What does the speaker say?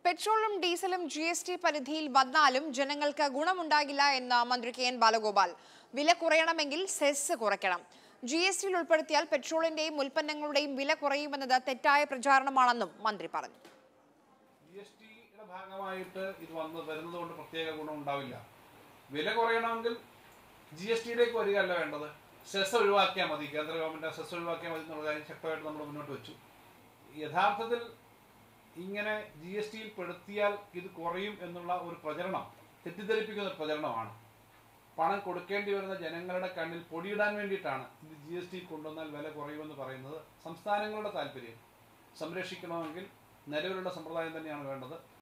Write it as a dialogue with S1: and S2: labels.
S1: പെട്രോളും ഡീസലും G S T പരിധിയിൽ വന്നാലും ജനങ്ങൾക്ക് ഗുണമുണ്ടാകില്ല എന്ന് മന്ത്രി കെ എൻ ബാലഗോപാൽ വില കുറയണമെങ്കിൽ സെസ് കുറയ്ക്കണം ജി എസ് ടിയിൽ ഉൾപ്പെടുത്തിയാൽ പെട്രോളിന്റെയും ഉൽപ്പന്നങ്ങളുടെയും വില കുറയുമെന്നത് തെറ്റായ പ്രചാരണമാണെന്നും മന്ത്രി പറഞ്ഞു
S2: ജി എസ് ടിയുടെ ഭാഗമായിട്ട് ഇത് വന്ന് വരുന്നത് കൊണ്ട് പ്രത്യേക ഗുണം ഉണ്ടാവില്ല വില കുറയണമെങ്കിൽ ജി എസ് ടിയിലേക്ക് വരികയല്ല വേണ്ടത് സെസ് ഒഴിവാക്കിയാൽ മതി കേന്ദ്ര ഗവൺമെന്റ് സെസ് ഒഴിവാക്കിയാൽ മതി എന്നുള്ള കാര്യം ശക്തമായിട്ട് നമ്മൾ മുന്നോട്ട് വെച്ചു യഥാർത്ഥത്തിൽ ഇങ്ങനെ ജി എസ് ടിയിൽ പെടുത്തിയാൽ ഇത് കുറയും എന്നുള്ള ഒരു പ്രചരണം തെറ്റിദ്ധരിപ്പിക്കുന്ന ഒരു പ്രചരണമാണ് പണം കൊടുക്കേണ്ടി വരുന്ന ജനങ്ങളുടെ കണ്ണിൽ പൊടിയിടാൻ വേണ്ടിയിട്ടാണ് ഇത് ജി എസ് ടി കൊണ്ടുവന്നാൽ വില കുറയുമെന്ന് പറയുന്നത് സംസ്ഥാനങ്ങളുടെ താല്പര്യം സംരക്ഷിക്കണമെങ്കിൽ നിലവിലുള്ള സമ്പ്രദായം തന്നെയാണ് വേണ്ടത്